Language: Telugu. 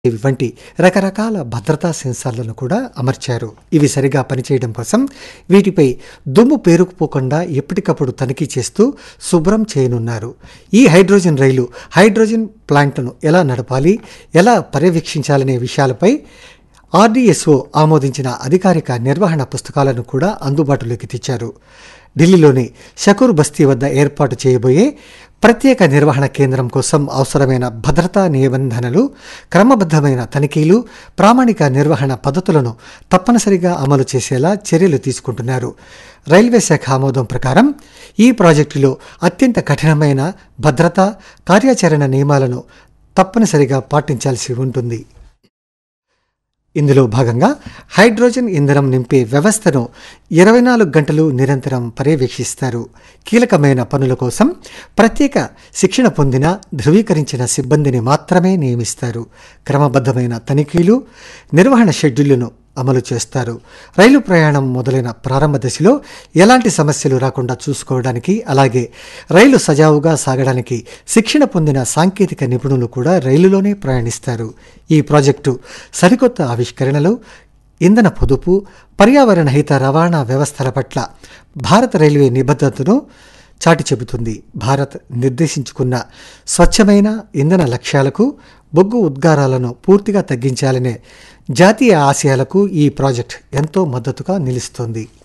ఇవి వంటి రకరకాల భద్రతా సెన్సార్లను కూడా అమర్చారు ఇవి సరిగా పనిచేయడం కోసం వీటిపై దుమ్ము పేరుకుపోకుండా ఎప్పటికప్పుడు తనిఖీ చేస్తూ శుభ్రం చేయనున్నారు ఈ హైడ్రోజన్ రైలు హైడ్రోజన్ ప్లాంట్లను ఎలా నడపాలి ఎలా పర్యవేక్షించాలనే విషయాలపై ఆర్డీఎస్ఓ ఆమోదించిన అధికారిక నిర్వహణ పుస్తకాలను కూడా అందుబాటులోకి తెచ్చారు ఢిల్లీలోని షకూర్ బస్తీ వద్ద ఏర్పాటు చేయబోయే ప్రత్యేక నిర్వహణ కేంద్రం కోసం అవసరమైన భద్రతా నిబంధనలు క్రమబద్ధమైన తనిఖీలు ప్రామాణిక నిర్వహణ పద్ధతులను తప్పనిసరిగా అమలు చేసేలా చర్యలు తీసుకుంటున్నారు రైల్వే శాఖ ఆమోదం ప్రకారం ఈ ప్రాజెక్టులో అత్యంత కఠినమైన భద్రతా కార్యాచరణ నియమాలను తప్పనిసరిగా పాటించాల్సి ఉంటుంది ఇందులో భాగంగా హైడ్రోజన్ ఇంధనం నింపే వ్యవస్థను ఇరవై నాలుగు గంటలు నిరంతరం పర్యవేక్షిస్తారు కీలకమైన పనుల కోసం ప్రత్యేక శిక్షణ పొందిన ధృవీకరించిన సిబ్బందిని మాత్రమే నియమిస్తారు క్రమబద్ధమైన తనిఖీలు నిర్వహణ షెడ్యూళ్లను అమలు చేస్తారు రైలు ప్రయాణం మొదలైన ప్రారంభ దశలో ఎలాంటి సమస్యలు రాకుండా చూసుకోవడానికి అలాగే రైలు సజావుగా సాగడానికి శిక్షణ పొందిన సాంకేతిక నిపుణులు కూడా రైలులోనే ప్రయాణిస్తారు ఈ ప్రాజెక్టు సరికొత్త ఆవిష్కరణలు ఇంధన పొదుపు పర్యావరణ హిత రవాణా వ్యవస్థల పట్ల భారత రైల్వే నిబద్ధతను చాటి చెబుతుంది భారత్ నిర్దేశించుకున్న స్వచ్ఛమైన ఇంధన లక్ష్యాలకు బొగ్గు ఉద్గారాలను పూర్తిగా తగ్గించాలనే జాతీయ ఆశయాలకు ఈ ప్రాజెక్ట్ ఎంతో మద్దతుగా నిలుస్తోంది